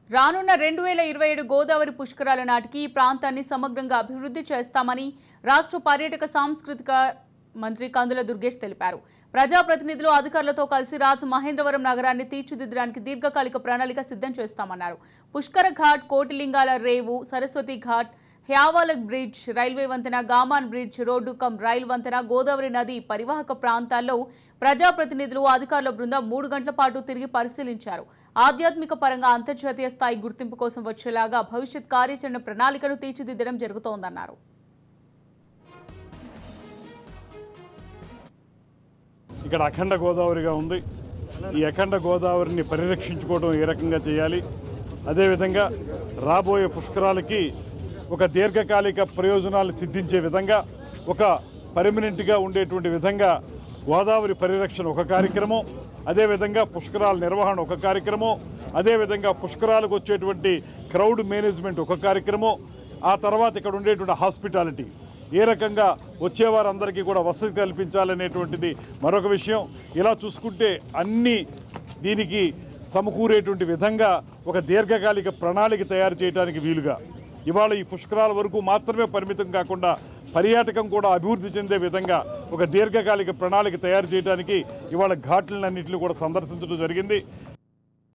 రానున్న రెండు వేల ఇరవై ఏడు గోదావరి పుష్కరాల నాటికి ఈ ప్రాంతాన్ని సమగ్రంగా అభివృద్ధి చేస్తామని రాష్ట్ర పర్యాటక సాంస్కృతిక మంత్రి కందుల దుర్గేష్ తెలిపారు ప్రజాప్రతినిధులు అధికారులతో కలిసి రాజు మహేంద్రవరం నగరాన్ని తీర్చిదిద్దడానికి దీర్ఘకాలిక ప్రణాళిక సిద్ధం చేస్తామన్నారు పుష్కర ఘాట్ కోటిలింగాల రేవు Saraswati ghat Havelock bridge railway వంతెన Gammon bridge road cum rail వంతెన గోదావరి నది పరివాహక ప్రాంతాల్లో ప్రజాప్రతినిధులు అధికారుల బృందం మూడు గంటల పాటు తిరిగి పరిశీలించారు ఆధ్యాత్మిక పరంగా అంతర్జాతీయ స్థాయి గుర్తింపు కోసం వచ్చేలాగా భవిష్యత్ కార్యాచరణ ప్రణాళికను తీర్చిదిద్దడం జరుగుతోందన్నారు ఇక్కడ అఖండ గోదావరిగా ఉంది ఈ అఖండ గోదావరిని పరిరక్షించుకోవడం ఏ రకంగా చేయాలి అదేవిధంగా రాబోయే పుష్కరాలకి ఒక దీర్ఘకాలిక ప్రయోజనాలు సిద్ధించే విధంగా ఒక పర్మనెంట్గా ఉండేటువంటి విధంగా గోదావరి పరిరక్షణ ఒక కార్యక్రమం అదేవిధంగా పుష్కరాల నిర్వహణ ఒక కార్యక్రమం అదేవిధంగా పుష్కరాలకు వచ్చేటువంటి క్రౌడ్ మేనేజ్మెంట్ ఒక కార్యక్రమం ఆ తర్వాత ఇక్కడ ఉండేటువంటి హాస్పిటాలిటీ ఏ రకంగా వచ్చేవారందరికీ కూడా వసతి కల్పించాలనేటువంటిది మరొక విషయం ఇలా చూసుకుంటే అన్ని దీనికి సమకూరేటువంటి విధంగా ఒక దీర్ఘకాలిక ప్రణాళిక తయారు చేయడానికి వీలుగా ఇవాళ ఈ పుష్కరాల వరకు మాత్రమే పరిమితం కాకుండా పర్యాటకం కూడా అభివృద్ధి చెందే విధంగా ఒక దీర్ఘకాలిక ప్రణాళిక తయారు చేయడానికి ఇవాళ ఘాట్లన్నింటినీ కూడా సందర్శించడం జరిగింది